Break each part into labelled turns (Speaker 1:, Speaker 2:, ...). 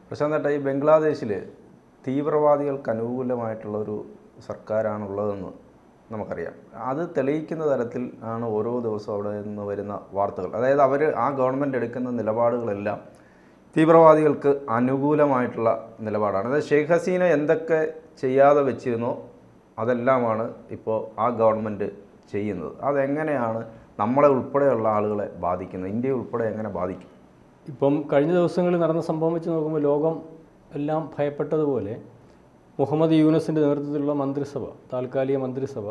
Speaker 1: പ്രശാന്തേട്ട ഈ ബംഗ്ലാദേശിൽ തീവ്രവാദികൾക്ക് അനുകൂലമായിട്ടുള്ള ഒരു സർക്കാരാണുള്ളതെന്ന് നമുക്കറിയാം അത് തെളിയിക്കുന്ന തരത്തിൽ ആണ് ഓരോ ദിവസവും അവിടെ നിന്ന് വരുന്ന വാർത്തകൾ അതായത് അവർ ആ ഗവൺമെൻറ് എടുക്കുന്ന നിലപാടുകളെല്ലാം തീവ്രവാദികൾക്ക് അനുകൂലമായിട്ടുള്ള നിലപാടാണ് അതായത് ഷെയ്ഖ് ഹസീന എന്തൊക്കെ ചെയ്യാതെ വെച്ചിരുന്നോ അതെല്ലാമാണ് ഇപ്പോൾ ആ ഗവൺമെൻറ് ചെയ്യുന്നത് അതെങ്ങനെയാണ് നമ്മളെ ഉൾപ്പെടെയുള്ള ആളുകളെ ബാധിക്കുന്നത് ഇന്ത്യയെ ഉൾപ്പെടെ എങ്ങനെ ബാധിക്കും
Speaker 2: ഇപ്പം കഴിഞ്ഞ ദിവസങ്ങളിൽ നടന്ന സംഭവം വെച്ച് നോക്കുമ്പോൾ ലോകം എല്ലാം ഭയപ്പെട്ടതുപോലെ മുഹമ്മദ് യൂനസിൻ്റെ നേതൃത്വത്തിലുള്ള മന്ത്രിസഭ താൽക്കാലിക മന്ത്രിസഭ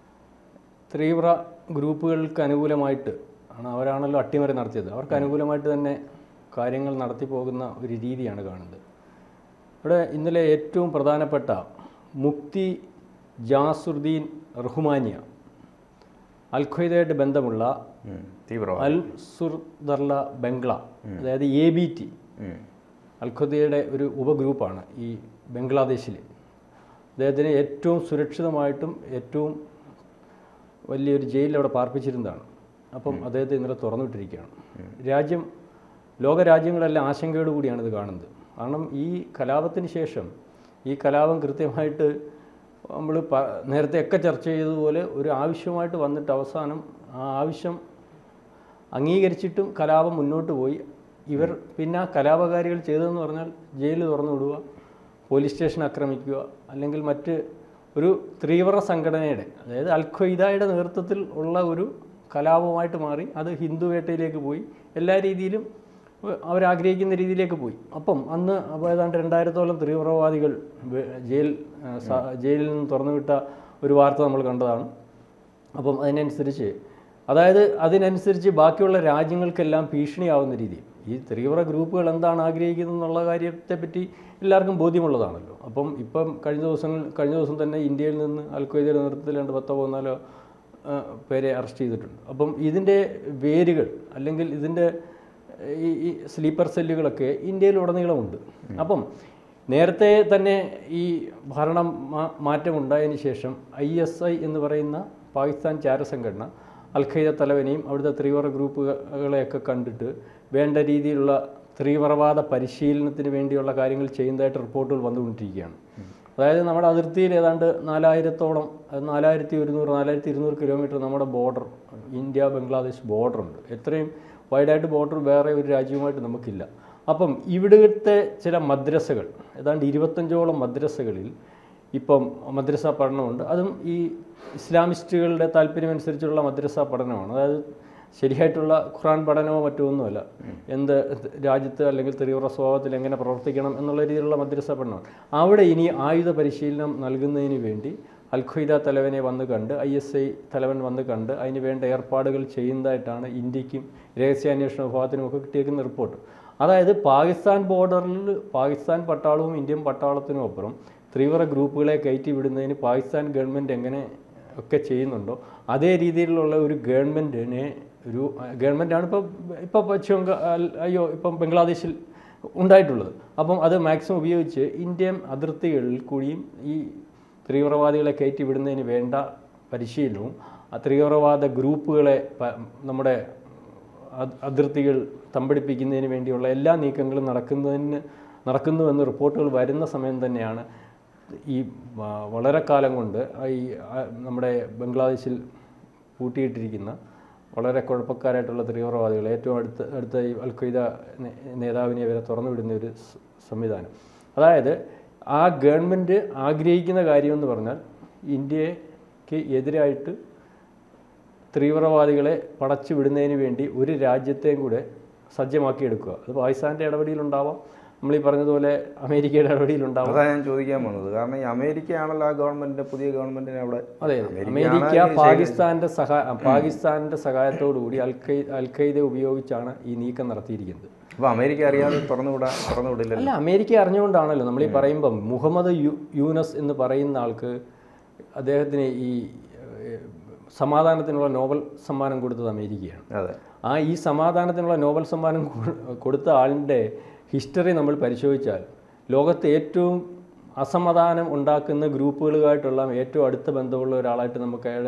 Speaker 2: തീവ്ര ഗ്രൂപ്പുകൾക്ക് അനുകൂലമായിട്ട് ആണ് അവരാണല്ലോ അട്ടിമറി നടത്തിയത് അവർക്ക് അനുകൂലമായിട്ട് തന്നെ കാര്യങ്ങൾ നടത്തി പോകുന്ന ഒരു രീതിയാണ് കാണുന്നത് ഇവിടെ ഇന്നലെ ഏറ്റവും പ്രധാനപ്പെട്ട മുക്തി ജാസുദ്ദീൻ റഹ്മാനിയ അൽ ഖ്വയ്ദയായിട്ട് ബന്ധമുള്ള
Speaker 1: ഉം. തീവ്രവാദി
Speaker 2: അൽ സുർദർല ബംഗ്ല അതായത് എ ബി ടി
Speaker 1: ഉം.
Speaker 2: അൽഖുദയുടെ ഒരു ഉപഗ്രൂപ്പാണ് ഈ ബംഗ്ലാദേശിൽ അദ്ദേഹത്തിന് ഏറ്റവും സുരക്ഷിതമായിട്ടും ഏറ്റവും വലിയൊരു ജയിലിൽ അവിടെ പാർപ്പിച്ചിരുന്നതാണ് അപ്പം അദ്ദേഹത്തെ ഇന്നലെ തുറന്നുവിട്ടിരിക്കുകയാണ് രാജ്യം ലോകരാജ്യങ്ങളെല്ലാം ആശങ്കയോടു കൂടിയാണ് ഇത് കാണുന്നത് കാരണം ഈ കലാപത്തിന് ശേഷം ഈ കലാപം കൃത്യമായിട്ട് നമ്മൾ പ നേരത്തെ ഒക്കെ ചർച്ച ചെയ്തതുപോലെ ഒരു ആവശ്യമായിട്ട് വന്നിട്ട് അവസാനം ആ ആവശ്യം അംഗീകരിച്ചിട്ടും കലാപം മുന്നോട്ട് പോയി ഇവർ പിന്നെ ആ കലാപകാരികൾ ചെയ്തതെന്ന് പറഞ്ഞാൽ ജയിൽ തുറന്നു വിടുക പോലീസ് സ്റ്റേഷൻ ആക്രമിക്കുക അല്ലെങ്കിൽ മറ്റ് ഒരു തീവ്ര സംഘടനയുടെ അതായത് അൽ ഖ്വയ്ദയുടെ നേതൃത്വത്തിൽ ഉള്ള ഒരു കലാപമായിട്ട് മാറി അത് ഹിന്ദു വേട്ടയിലേക്ക് പോയി എല്ലാ രീതിയിലും അവരാഗ്രഹിക്കുന്ന രീതിയിലേക്ക് പോയി അപ്പം അന്ന് അപ്പോൾ ഏതാണ്ട് രണ്ടായിരത്തോളം തീവ്രവാദികൾ വെ- ജയിൽ ആ, സ- ജയിലിൽ നിന്ന് തുറന്നുവിട്ട ഒരു വാർത്ത നമ്മൾ കണ്ടതാണ് അപ്പം അതിനനുസരിച്ച് അതായത് അതിനനുസരിച്ച് ബാക്കിയുള്ള രാജ്യങ്ങൾക്കെല്ലാം ഭീഷണിയാവുന്ന രീതിയിൽ ഈ തീവ്ര ഗ്രൂപ്പുകൾ എന്താണ് ആഗ്രഹിക്കുന്നത് എന്നുള്ള കാര്യത്തെപ്പറ്റി എല്ലാവർക്കും ബോധ്യമുള്ളതാണല്ലോ അപ്പം ഇപ്പം കഴിഞ്ഞ ദിവസങ്ങൾ കഴിഞ്ഞ ദിവസം തന്നെ ഇന്ത്യയിൽ നിന്ന് അൽ ഖ്വയ്ദയുടെ നേതൃത്വത്തിൽ രണ്ട് പത്തോ പതിനാലോ ആ, പേരെ അറസ്റ്റ് ചെയ്തിട്ടുണ്ട് അപ്പം ഇതിൻ്റെ വേരുകൾ അല്ലെങ്കിൽ ഇതിൻ്റെ ഈ ഈ സ്ലീപ്പർ സെല്ലുകളൊക്കെ ഇന്ത്യയിലുടനീളമുണ്ട് അപ്പം നേരത്തെ തന്നെ ഈ ഭരണം മാ- മാറ്റമുണ്ടായതിനു ശേഷം ഐ എസ് ഐ എന്ന് പറയുന്ന പാകിസ്ഥാൻ ചാരസംഘടന അൽ ഖയ്ദ തലവനെയും അവിടുത്തെ തീവ്ര ഗ്രൂപ്പുകളെയൊക്കെ കണ്ടിട്ട് വേണ്ട രീതിയിലുള്ള തീവ്രവാദ പരിശീലനത്തിന് വേണ്ടിയുള്ള കാര്യങ്ങൾ ചെയ്യുന്നതായിട്ട് റിപ്പോർട്ടുകൾ വന്നുകൊണ്ടിരിക്കുകയാണ് അതായത് നമ്മുടെ അതിർത്തിയിൽ ഏതാണ്ട് നാലായിരത്തോളം അത് നാലായിരത്തി ഒരുന്നൂറ് നാലായിരത്തി ഇരുന്നൂറ് കിലോമീറ്റർ നമ്മുടെ ബോർഡർ ഇന്ത്യ ബംഗ്ലാദേശ് ബോർഡർ ഉണ്ട് എത്രയും വൈഡായിട്ട് ബോർഡർ വേറെ ഒരു രാജ്യവുമായിട്ട് നമുക്കില്ല അപ്പം ഇവിടുത്തെ ചില മദ്രസകൾ ഏതാണ്ട് ഇരുപത്തഞ്ചോളം മദ്രസകളിൽ ഇപ്പം മദ്രസ പഠനമുണ്ട് അതും ഈ ഇസ്ലാമിസ്റ്റുകളുടെ താല്പര്യമനുസരിച്ചുള്ള മദ്രസ പഠനമാണ് അതായത് ശരിയായിട്ടുള്ള ഖുറാൻ പഠനമോ മറ്റോ ഒന്നുമല്ല എന്ത് രാജ്യത്ത് അല്ലെങ്കിൽ തീവ്ര സ്വഭാവത്തിൽ എങ്ങനെ പ്രവർത്തിക്കണം എന്നുള്ള രീതിയിലുള്ള മദ്രസ പഠനമാണ് അവിടെ ഇനി ആയുധ പരിശീലനം നൽകുന്നതിന് വേണ്ടി അൽ ഖ്വയ്ദ തലവനെ വന്ന് കണ്ട് ഐ എസ് ഐ തലവൻ വന്ന് കണ്ട് അതിന് വേണ്ട ഏർപ്പാടുകൾ ചെയ്യുന്നതായിട്ടാണ് ഇന്ത്യക്കും രഹസ്യാന്വേഷണ വിഭാഗത്തിനും ഒക്കെ കിട്ടിയേക്കുന്ന റിപ്പോർട്ട് അതായത് പാകിസ്ഥാൻ ബോർഡറിൽ പാകിസ്ഥാൻ പട്ടാളവും ഇന്ത്യൻ പട്ടാളത്തിനും അപ്പുറം തീവ്ര ഗ്രൂപ്പുകളെ കയറ്റി വിടുന്നതിന് പാകിസ്ഥാൻ ഗവൺമെൻറ് എങ്ങനെ ഒക്കെ ചെയ്യുന്നുണ്ടോ അതേ രീതിയിലുള്ള ഒരു ഗവൺമെൻറ്റിനെ ഒരു ഗവൺമെൻറ്റാണ് ഇപ്പോൾ ഇപ്പോൾ പശ്ചിമ ബംഗാൾ അയ്യോ ഇപ്പം ബംഗ്ലാദേശിൽ ഉണ്ടായിട്ടുള്ളത് അപ്പം അത് മാക്സിമം ഉപയോഗിച്ച് ഇന്ത്യൻ അതിർത്തികളിൽ കൂടിയും ഈ തീവ്രവാദികളെ കയറ്റി വിടുന്നതിന് വേണ്ട പരിശീലനവും ആ തീവ്രവാദ ഗ്രൂപ്പുകളെ പ- നമ്മുടെ അത് അതിർത്തികൾ തമ്പടിപ്പിക്കുന്നതിന് വേണ്ടിയുള്ള എല്ലാ നീക്കങ്ങളും നടക്കുന്നതിന് നടക്കുന്നുവെന്ന് റിപ്പോർട്ടുകൾ വരുന്ന സമയം തന്നെയാണ് ഈ വ- വളരെ കാലം കൊണ്ട് ആ ഈ ആ നമ്മുടെ ബംഗ്ലാദേശിൽ പൂട്ടിയിട്ടിരിക്കുന്ന വളരെ കുഴപ്പക്കാരായിട്ടുള്ള തീവ്രവാദികൾ ഏറ്റവും അടുത്ത അടുത്ത ഈ അൽ ഖ്വയ്ദ നേ- നേതാവിനെ വരെ തുറന്നു വിടുന്ന ഒരു സ് സംവിധാനം അതായത് ആ ഗവൺമെൻറ് ആഗ്രഹിക്കുന്ന കാര്യമെന്ന് പറഞ്ഞാൽ ഇന്ത്യക്ക് എതിരായിട്ട് തീവ്രവാദികളെ പടച്ചു വിടുന്നതിന് വേണ്ടി ഒരു രാജ്യത്തെയും കൂടെ സജ്ജമാക്കിയെടുക്കുക അത് പാകിസ്ഥാൻ്റെ ഇടപെടലുണ്ടാവാം നമ്മൾ ഈ പറഞ്ഞതുപോലെ അമേരിക്കയുടെ ഇടപെടലുണ്ടാവാം
Speaker 1: അതാ ഞാൻ ചോദിക്കാൻ വന്നത് കാരണം ഈ അമേരിക്കയാണല്ലോ ആ ഗവൺമെന്റിന്റെ പുതിയ ഗവൺമെന്റിനെ അവിടെ
Speaker 2: അതെ
Speaker 1: അമേരിക്കയാണ്
Speaker 2: അമേരിക്ക
Speaker 1: ഈ
Speaker 2: പാകിസ്ഥാന്റെ സഹായ പാകിസ്ഥാന്റെ സഹായത്തോടുകൂടി അൽ ഖൈ അൽ ഖൈദ ഉപയോഗിച്ചാണ് ഈ നീക്കം നടത്തിയിരിക്കുന്നത്
Speaker 1: അപ്പൊ അമേരിക്ക അറിയാതെ തുറന്നുവിടാൻ തുറന്നുവിടില്ലല്ലോ
Speaker 2: അല്ല അമേരിക്ക അറിഞ്ഞുകൊണ്ടാണല്ലോ നമ്മൾ ഈ പറയുമ്പം മുഹമ്മദ് യു യൂനസ് എന്ന് പറയുന്ന ആൾക്ക് അദ്ദേഹത്തിന് ഈ ഏഹ്, സമാധാനത്തിനുള്ള നോബൽ സമ്മാനം കൊടുത്തത് അമേരിക്കയാണ്
Speaker 1: അതെ
Speaker 2: ആ ഈ സമാധാനത്തിനുള്ള നോബൽ സമ്മാനം കൊ- കൊടുത്ത ആളിൻ്റെ ഹിസ്റ്ററി നമ്മൾ പരിശോധിച്ചാൽ ലോകത്തെ ഏറ്റവും അസമാധാനം ഉണ്ടാക്കുന്ന ഗ്രൂപ്പുകളുമായിട്ടുള്ള ഏറ്റവും അടുത്ത ബന്ധമുള്ള ഒരാളായിട്ട് നമുക്ക് അയാളെ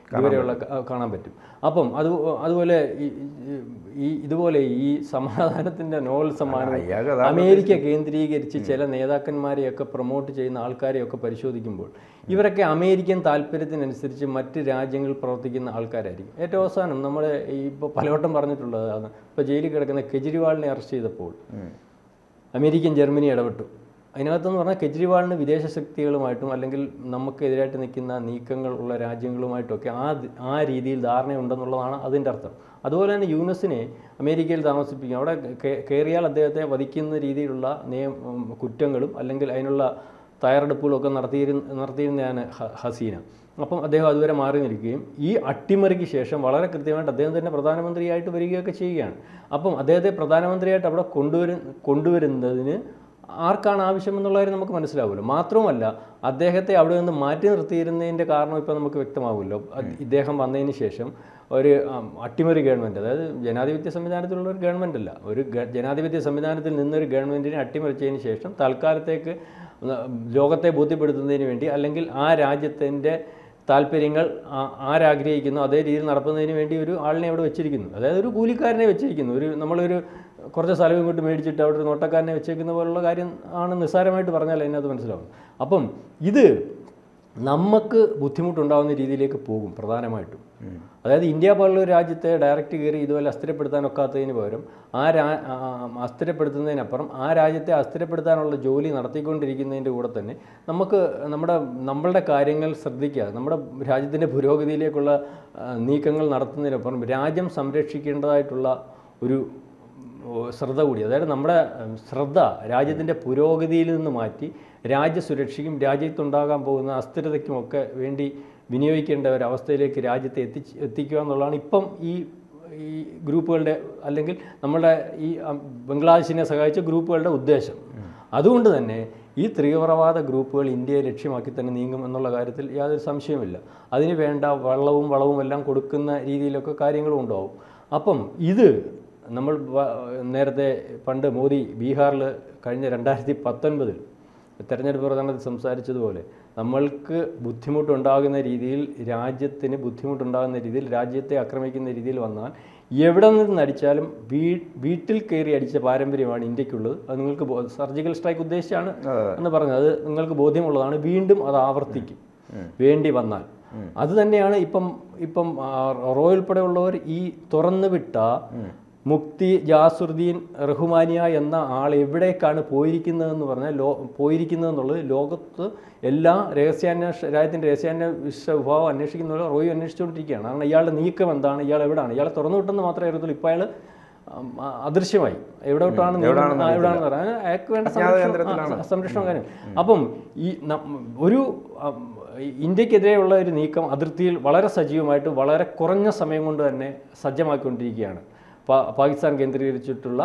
Speaker 2: ഇതുവരെയുള്ള ക- കാണാൻ പറ്റും അപ്പം അത് അതുപോലെ ഈ- ഈ- ഈ ഇതുപോലെ ഈ സമാധാനത്തിൻ്റെ നോബൽ സമ്മാനം
Speaker 1: അയാൾക്ക് അതാ
Speaker 2: അമേരിക്ക കേന്ദ്രീകരിച്ച് ചില നേതാക്കന്മാരെയൊക്കെ പ്രൊമോട്ട് ചെയ്യുന്ന ആൾക്കാരെയൊക്കെ പരിശോധിക്കുമ്പോൾ ഇവരൊക്കെ അമേരിക്കൻ താല്പര്യത്തിനനുസരിച്ച് മറ്റ് രാജ്യങ്ങളിൽ പ്രവർത്തിക്കുന്ന ആൾക്കാരായിരിക്കും ഏറ്റവും അവസാനം നമ്മൾ ഈ ഇപ്പോൾ പലവട്ടം പറഞ്ഞിട്ടുള്ളതാണ് ഇപ്പോൾ ജയിലിൽ കിടക്കുന്ന കെജ്രിവാളിനെ അറസ്റ്റ് ചെയ്തപ്പോൾ
Speaker 1: ഉം.
Speaker 2: അമേരിക്കൻ ജർമ്മനി ഇടപെട്ടു അതിനകത്തെന്ന് പറഞ്ഞാൽ കെജ്രിവാളിന് വിദേശ ശക്തികളുമായിട്ടും അല്ലെങ്കിൽ നമുക്കെതിരായിട്ട് നിൽക്കുന്ന നീക്കങ്ങൾ ഉള്ള രാജ്യങ്ങളുമായിട്ടൊക്കെ ആ ദ- ആ രീതിയിൽ ധാരണയുണ്ടെന്നുള്ളതാണ് അതിൻ്റെ അർത്ഥം അതുപോലെ തന്നെ യൂനസിനെ അമേരിക്കയിൽ താമസിപ്പിക്കും അവിടെ കേ- കയറിയാൽ അദ്ദേഹത്തെ വധിക്കുന്ന രീതിയിലുള്ള നിയമ ഉം, കുറ്റങ്ങളും അല്ലെങ്കിൽ അതിനുള്ള തയ്യാറെടുപ്പുകളും ഒക്കെ നടത്തിയിരുന്ന നടത്തിയിരുന്നതാണ് ഹ- ഹസീന അപ്പം അദ്ദേഹം അതുവരെ മാറി നിൽക്കുകയും ഈ അട്ടിമറിക്ക് ശേഷം വളരെ കൃത്യമായിട്ട് അദ്ദേഹം തന്നെ പ്രധാനമന്ത്രിയായിട്ട് വരികയൊക്കെ ചെയ്യുകയാണ് അപ്പം അദ്ദേഹത്തെ പ്രധാനമന്ത്രിയായിട്ട് അവിടെ കൊണ്ടുവരു കൊണ്ടുവരുന്നതിന് ആർക്കാണ് ആവശ്യമെന്നുള്ള കാര്യം നമുക്ക് മനസ്സിലാവുമല്ലോ മാത്രവുമല്ല അദ്ദേഹത്തെ അവിടെ നിന്ന് മാറ്റി നിർത്തിയിരുന്നതിൻ്റെ കാരണം ഇപ്പോൾ നമുക്ക് വ്യക്തമാവുമല്ലോ അത് ഇദ്ദേഹം വന്നതിന് ശേഷം ഒരു ആം, അട്ടിമറി ഗവൺമെൻറ് അതായത് ജനാധിപത്യ സംവിധാനത്തിലുള്ള ഒരു ഗവൺമെൻറ് അല്ല ഒരു ഗ- ജനാധിപത്യ സംവിധാനത്തിൽ നിന്നൊരു ഗവൺമെൻറ്റിനെ അട്ടിമറിച്ചതിന് ശേഷം തൽക്കാലത്തേക്ക് ഉം, ലോകത്തെ ബോധ്യപ്പെടുത്തുന്നതിന് വേണ്ടി അല്ലെങ്കിൽ ആ രാജ്യത്തിൻ്റെ താല്പര്യങ്ങൾ ആ- ആരാഗ്രഹിക്കുന്നു അതേ രീതിയിൽ നടത്തുന്നതിന് വേണ്ടി ഒരു ആളിനെ അവിടെ വെച്ചിരിക്കുന്നു അതായത് ഒരു കൂലിക്കാരനെ വെച്ചിരിക്കുന്നു ഒരു നമ്മളൊരു കുറച്ച് സ്ഥലം ഇങ്ങോട്ട് മേടിച്ചിട്ട് അവിടെ ഒരു നോട്ടക്കാരനെ വെച്ചേക്കുന്ന പോലുള്ള കാര്യം ആണ് നിസ്സാരമായിട്ട് പറഞ്ഞാൽ അതിനകത്ത് മനസ്സിലാവും അപ്പം ഇത് നമുക്ക് ബുദ്ധിമുട്ടുണ്ടാകുന്ന രീതിയിലേക്ക് പോകും പ്രധാനമായിട്ടും അതായത് ഇന്ത്യ പോലുള്ള ഒരു രാജ്യത്തെ ഡയറക്റ്റ് കയറി ഇതുപോലെ അസ്ഥിരപ്പെടുത്താൻ ഒക്കാത്തതിന് പകരം ആ രാ ആ, അസ്ഥിരപ്പെടുത്തുന്നതിനപ്പുറം ആ രാജ്യത്തെ അസ്ഥിരപ്പെടുത്താനുള്ള ജോലി നടത്തിക്കൊണ്ടിരിക്കുന്നതിൻ്റെ കൂടെ തന്നെ നമുക്ക് നമ്മുടെ നമ്മളുടെ കാര്യങ്ങൾ ശ്രദ്ധിക്കുക നമ്മുടെ രാജ്യത്തിൻ്റെ പുരോഗതിയിലേക്കുള്ള ആ, നീക്കങ്ങൾ നടത്തുന്നതിനപ്പുറം രാജ്യം സംരക്ഷിക്കേണ്ടതായിട്ടുള്ള ഒരു ഓ, ശ്രദ്ധ കൂടി അതായത് നമ്മുടെ ഉം, ശ്രദ്ധ രാജ്യത്തിൻ്റെ പുരോഗതിയിൽ നിന്ന് മാറ്റി രാജ്യസുരക്ഷയ്ക്കും രാജ്യത്തുണ്ടാകാൻ പോകുന്ന അസ്ഥിരതയ്ക്കുമൊക്കെ വേണ്ടി വിനിയോഗിക്കേണ്ട ഒരവസ്ഥയിലേക്ക് രാജ്യത്തെ എത്തിച്ച് എത്തിക്കുക എന്നുള്ളതാണ് ഇപ്പം ഈ ഈ ഗ്രൂപ്പുകളുടെ അല്ലെങ്കിൽ നമ്മുടെ ഈ അം, ബംഗ്ലാദേശിനെ സഹായിച്ച ഗ്രൂപ്പുകളുടെ ഉദ്ദേശം അതുകൊണ്ട് തന്നെ ഈ തീവ്രവാദ ഗ്രൂപ്പുകൾ ഇന്ത്യയെ ലക്ഷ്യമാക്കി തന്നെ നീങ്ങും എന്നുള്ള കാര്യത്തിൽ യാതൊരു സംശയമില്ല അതിന് വേണ്ട വെള്ളവും വളവും എല്ലാം കൊടുക്കുന്ന രീതിയിലൊക്കെ കാര്യങ്ങളും ഉണ്ടാവും അപ്പം ഇത് നമ്മൾ വ- നേരത്തെ പണ്ട് മോദി ബീഹാറിൽ കഴിഞ്ഞ രണ്ടായിരത്തി പത്തൊൻപതിൽ തെരഞ്ഞെടുപ്പ് പ്രചരണത്തിൽ സംസാരിച്ചതുപോലെ നമ്മൾക്ക് ബുദ്ധിമുട്ടുണ്ടാകുന്ന രീതിയിൽ രാജ്യത്തിന് ബുദ്ധിമുട്ടുണ്ടാകുന്ന രീതിയിൽ രാജ്യത്തെ ആക്രമിക്കുന്ന രീതിയിൽ വന്നാൽ എവിടെ നിന്ന് അടിച്ചാലും വീ വീട്ടിൽ കയറി അടിച്ച പാരമ്പര്യമാണ് ഇന്ത്യക്കുള്ളത് അത് നിങ്ങൾക്ക് സർജിക്കൽ സ്ട്രൈക്ക് ഉദ്ദേശിച്ചാണ് എന്ന് പറഞ്ഞത് അത് നിങ്ങൾക്ക് ബോധ്യമുള്ളതാണ് വീണ്ടും അത് ആവർത്തിക്കും വേണ്ടി വന്നാൽ അത് തന്നെയാണ് ഇപ്പം ഇപ്പം ആ, റോ ഉൾപ്പെടെയുള്ളവർ ഈ തുറന്നു വിട്ട മുക്തി ജാസുറുദ്ദീൻ റഹ്മാനിയ എന്ന ആൾ എവിടേക്കാണ് പോയിരിക്കുന്നതെന്ന് പറഞ്ഞാൽ ലോ പോയിരിക്കുന്നതെന്നുള്ളത് ലോകത്ത് എല്ലാ രഹസ്യാന്വേഷ രാജ്യത്തിൻ്റെ രഹസ്യാന്വേഷ വിഭാഗം അന്വേഷിക്കുന്നവർ റോയി അന്വേഷിച്ചുകൊണ്ടിരിക്കുകയാണ് കാരണം ഇയാളുടെ നീക്കം എന്താണ് ഇയാൾ എവിടെയാണ് ഇയാളെ തുറന്നു വിട്ടെന്ന് മാത്രമേ അറിയത്തുള്ളൂ ഇപ്പോൾ അയാൾ ഉം, ആ, അദൃശ്യമായി എവിടോട്ടാണ് നീങ്ങുന്നത്? ആ, എവിടാണെന്ന് പറയാൻ അയാൾക്ക് വേണ്ട സംരക്ഷണം ആ, സംരക്ഷണം കാര്യം അപ്പം ഈ ന- ഒരു ഉം, ഈ ഇന്ത്യക്കെതിരെയുള്ള ഒരു നീക്കം അതിർത്തിയിൽ വളരെ സജീവമായിട്ട് വളരെ കുറഞ്ഞ സമയം കൊണ്ട് തന്നെ സജ്ജമാക്കിക്കൊണ്ടിരിക്കുകയാണ് പാ- പാകിസ്ഥാൻ കേന്ദ്രീകരിച്ചിട്ടുള്ള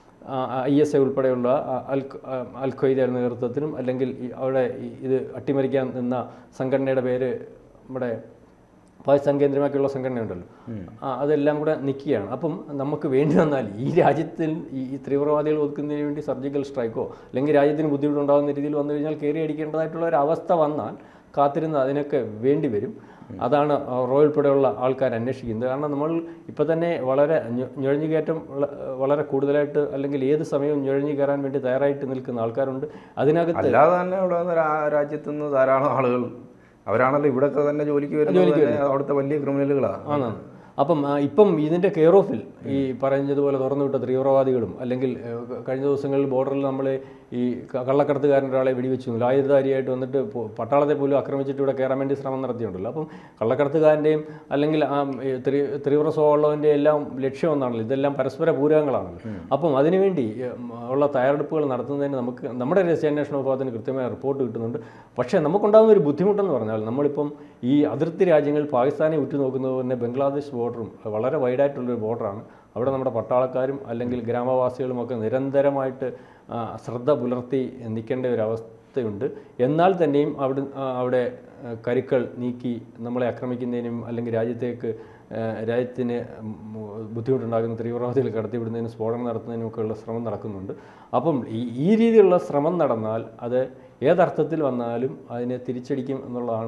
Speaker 2: ഐ എസ് എ ഉൾപ്പെടെയുള്ള ആ, അൽ ആ, അൽ ഖ്വയ്ദയുടെ നേതൃത്വത്തിനും അല്ലെങ്കിൽ ഈ അവിടെ ഈ ഇത് അട്ടിമറിക്കാൻ നിന്ന സംഘടനയുടെ പേര് നമ്മുടെ പാകിസ്ഥാൻ കേന്ദ്രമാക്കിയുള്ള സംഘടന ഉണ്ടല്ലോ ആ, അതെല്ലാം കൂടെ നിൽക്കുകയാണ് അപ്പം നമുക്ക് വേണ്ടി വന്നാൽ ഈ രാജ്യത്തിൽ ഈ ഈ തീവ്രവാദികൾ ഒതുക്കുന്നതിന് വേണ്ടി സർജിക്കൽ സ്ട്രൈക്കോ അല്ലെങ്കിൽ രാജ്യത്തിന് ബുദ്ധിമുട്ടുണ്ടാകുന്ന രീതിയിൽ വന്നു കഴിഞ്ഞാൽ കയറി അടിക്കേണ്ടതായിട്ടുള്ള ഒരു അവസ്ഥ വന്നാൽ കാത്തിരുന്ന് അതിനൊക്കെ വേണ്ടി വരും അതാണ് റോ ഉൾപ്പെടെയുള്ള ആൾക്കാർ അന്വേഷിക്കുന്നത് കാരണം നമ്മൾ ഇപ്പം തന്നെ വളരെ ഞൊ- ഞൊഴഞ്ഞു കയറ്റം വള- വളരെ കൂടുതലായിട്ട് അല്ലെങ്കിൽ ഏത് സമയവും ഞൊഴഞ്ഞു കയറാൻ വേണ്ടി തയ്യാറായിട്ട് നിൽക്കുന്ന ആൾക്കാരുണ്ട് അതിനകത്ത്
Speaker 1: അല്ലാതെ തന്നെ അവിടെ നിന്ന് രാ- രാജ്യത്ത് നിന്ന് ധാരാളം ആളുകൾ അവരാണല്ലോ ഇവിടെയൊക്കെ തന്നെ ജോലിക്ക് വരുന്നത് തന്നെ അവിടുത്തെ വലിയ ക്രിമിനലുകളാണ്
Speaker 2: ആണ് അപ്പം ആ, ഇപ്പം ഇതിൻ്റെ കെയർ ഓഫിൽ ഈ പറഞ്ഞതുപോലെ തുറന്നുവിട്ട തീവ്രവാദികളും അല്ലെങ്കിൽ ഏഹ്, ക- കഴിഞ്ഞ ദിവസങ്ങളിൽ ബോർഡറിൽ നമ്മൾ ഈ ക- കള്ളക്കടത്തുകാരൻ ഒരാളെ വെടിവെച്ചു കൊന്നു. ആയുധധാരിയായിട്ട് വന്നിട്ട് പോ- പട്ടാളത്തെ പോലും ആക്രമിച്ചിട്ട് ഇവിടെ കയറാൻ വേണ്ടി ശ്രമം നടത്തിയിട്ടുണ്ടല്ലോ അപ്പം കള്ളക്കടത്തുകാരൻ്റെയും അല്ലെങ്കിൽ ആ ഈ ത്രി- തീവ്ര സ്വഭാവമുള്ളവൻ്റെ എല്ലാം ലക്ഷ്യം ഒന്നാണല്ലോ ഇതെല്ലാം പരസ്പര പൂരകങ്ങളാണല്ലോ അപ്പം അതിനുവേണ്ടി ഏഹ്, ഉള്ള തയ്യാറെടുപ്പുകൾ നടത്തുന്നതിന് നമുക്ക് നമ്മുടെ രഹസ്യാന്വേഷണ വിഭാഗത്തിന് കൃത്യമായ റിപ്പോർട്ട് കിട്ടുന്നുണ്ട് പക്ഷേ നമുക്കുണ്ടാകുന്ന ഒരു ബുദ്ധിമുട്ടെന്ന് പറഞ്ഞാൽ നമ്മളിപ്പം ഈ അതിർത്തി രാജ്യങ്ങൾ പാകിസ്ഥാനെ ഉറ്റുനോക്കുന്നത് തന്നെ ബംഗ്ലാദേശ് ബോർഡറും വളരെ വൈഡായിട്ടുള്ളൊരു ബോർഡറാണ് അവിടെ നമ്മുടെ പട്ടാളക്കാരും അല്ലെങ്കിൽ ഗ്രാമവാസികളും ഒക്കെ നിരന്തരമായിട്ട് ആ, ശ്രദ്ധ പുലർത്തി നിൽക്കേണ്ട ഒരു അവസ്ഥയുണ്ട് എന്നാൽ തന്നെയും അവിടെ ആ, അവിടെ ആ, കരുക്കൾ നീക്കി നമ്മളെ ആക്രമിക്കുന്നതിനും അല്ലെങ്കിൽ രാജ്യത്തേക്ക് ആ, രാജ്യത്തിന് ഉം, ബുദ്ധിമുട്ടുണ്ടാകുന്ന തീവ്രവാദികൾ കടത്തിവിടുന്നതിനും സ്ഫോടനം നടത്തുന്നതിനുമൊക്കെയുള്ള ശ്രമം നടക്കുന്നുണ്ട് അപ്പം ഈ ഈ രീതിയിലുള്ള ശ്രമം നടന്നാൽ അത് ഏതർത്ഥത്തിൽ വന്നാലും അതിനെ തിരിച്ചടിക്കും എന്നുള്ളതാണ്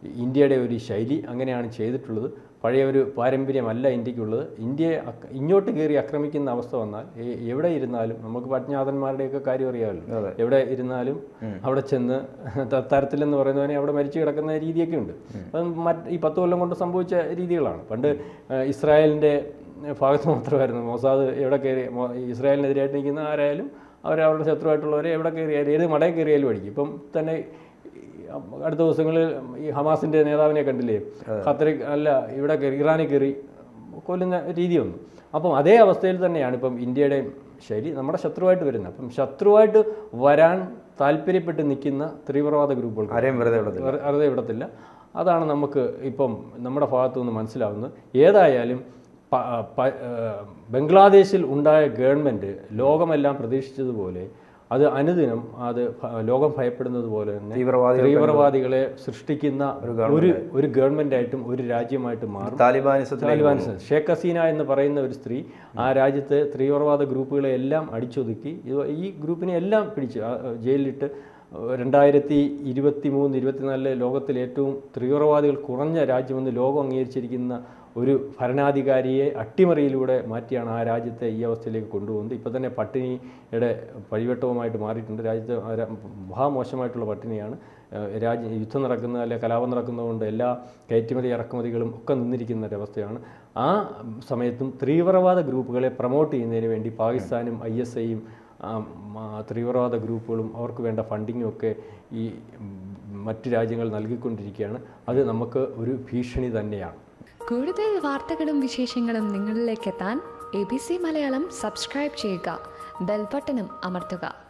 Speaker 2: ഇന്ത്യയുടെ ഒരു ശൈലി അങ്ങനെയാണ് ചെയ്തിട്ടുള്ളത് പഴയ ഒരു പാരമ്പര്യമല്ല ഇന്ത്യക്കുള്ളത് ഇന്ത്യയെ അക്ര- ഇങ്ങോട്ട് കയറി ആക്രമിക്കുന്ന അവസ്ഥ വന്നാൽ എ- എവിടെ ഇരുന്നാലും നമുക്ക് പജ്ഞാതന്മാരുടെയൊക്കെ കാര്യം അറിയാമല്ലോ
Speaker 1: അതെ.
Speaker 2: എവിടെ ഇരുന്നാലും അവിടെ ചെന്ന് ത- തരത്തിലെന്ന് പറയുന്നവനെ അവിടെ മരിച്ചു കിടക്കുന്ന രീതിയൊക്കെ ഉണ്ട് അത് മറ്റ് ഈ പത്ത് കൊല്ലം കൊണ്ട് സംഭവിച്ച രീതികളാണ് പണ്ട് ഏഹ്, ഇസ്രായേലിൻ്റെ ഭാഗത്ത് മാത്രമായിരുന്നു മൊസാദ് എവിടെ കയറി മൊ- ഇസ്രായേലിനെതിരായിട്ട് നിൽക്കുന്ന ആരായാലും അവർ അവരുടെ ശത്രുവായിട്ടുള്ളവരെ എവിടെ കയറിയാലും ഏത് മടയിൽ കയറിയാലും അടിക്കും ഇപ്പം തന്നെ ഈ അടുത്ത ദിവസങ്ങളിൽ ഈ ഹമാസിൻ്റെ നേതാവിനെ കണ്ടില്ലേ ഖത്തറിൽ അല്ല ഇവിടെ കയറി ഇറാനിൽ കയറി കൊല്ലുന്ന രീതി വന്നു അപ്പം അതേ അവസ്ഥയിൽ തന്നെയാണ് ഇപ്പം ഇന്ത്യയുടെ ശൈലി നമ്മുടെ ശത്രുവായിട്ട് വരുന്നത് അപ്പം ശത്രുവായിട്ട് വരാൻ താല്പര്യപ്പെട്ട് നിൽക്കുന്ന തീവ്രവാദ ഗ്രൂപ്പുകൾ
Speaker 1: ആരെയും വെറുതെ വിടത്തില്ല
Speaker 2: വെറു- വെറുതെ വിടത്തില്ല അതാണ് നമുക്ക് ഇപ്പം നമ്മുടെ ഭാഗത്തു നിന്ന് മനസ്സിലാവുന്നത് ഏതായാലും പ- പ- ഏഹ് ബംഗ്ലാദേശിൽ ഉണ്ടായ ഗവൺമെൻറ് ലോകമെല്ലാം പ്രതീക്ഷിച്ചതുപോലെ അത് അനുദിനം അത് ഭ- ലോകം ഭയപ്പെടുന്നത് പോലെ തന്നെ
Speaker 1: തീവ്രവാദികൾ
Speaker 2: തീവ്രവാദികളെ സൃഷ്ടിക്കുന്ന ഒരു ഒരു ഗവൺമെൻറ്റായിട്ടും ഒരു രാജ്യമായിട്ടും മാറും
Speaker 1: താലിബാനിസത്തിൽ
Speaker 2: താലിബാൻ സ- ഷേഖ് ഹസീന എന്ന് പറയുന്ന ഒരു സ്ത്രീ ആ രാജ്യത്തെ തീവ്രവാദ ഗ്രൂപ്പുകളെ എല്ലാം അടിച്ചൊതുക്കി ഇത് ഈ ഗ്രൂപ്പിനെ എല്ലാം പിടിച്ച് ആ, ആ, ജയിലിലിട്ട് രണ്ടായിരത്തി ഇരുപത്തി മൂന്ന് ഇരുപത്തിനാലിലെ ലോകത്തിലെ ഏറ്റവും തീവ്രവാദികൾ കുറഞ്ഞ രാജ്യമെന്ന് ലോകം അംഗീകരിച്ചിരിക്കുന്ന ഒരു ഭരണാധികാരിയെ അട്ടിമറിയിലൂടെ മാറ്റിയാണ് ആ രാജ്യത്തെ ഈ അവസ്ഥയിലേക്ക് കൊണ്ടുപോകുന്നത് ഇപ്പോൾ തന്നെ പട്ടിണിയുടെ വഴിവെട്ടവുമായിട്ട് മാറിയിട്ടുണ്ട് രാജ്യത്ത് ആ ര- മഹാമോശമായിട്ടുള്ള പട്ടിണിയാണ് ഏഹ് രാജ്യം യുദ്ധം നടക്കുന്ന അല്ലെ കലാപം നടക്കുന്നതുകൊണ്ട് എല്ലാ കയറ്റുമതി ഇറക്കുമതികളും ഒക്കെ നിന്നിരിക്കുന്ന ഒരവസ്ഥയാണ് ആ സമയത്തും തീവ്രവാദ ഗ്രൂപ്പുകളെ പ്രൊമോട്ട് ചെയ്യുന്നതിന് വേണ്ടി പാകിസ്ഥാനും ഐ എസ് ഐയും തീവ്രവാദ ഗ്രൂപ്പുകളും അവർക്ക് വേണ്ട ഫണ്ടിങ്ങും ഒക്കെ ഈ ഉം, മറ്റ് രാജ്യങ്ങൾ നൽകിക്കൊണ്ടിരിക്കുകയാണ് അത് നമുക്ക് ഒരു ഭീഷണി തന്നെയാണ്
Speaker 3: കൂടുതൽ വാർത്തകളും വിശേഷങ്ങളും നിങ്ങളിലേക്ക് എത്താൻ A B C Malayalam subscribe ചെയ്യുക ബെൽബട്ടനും അമർത്തുക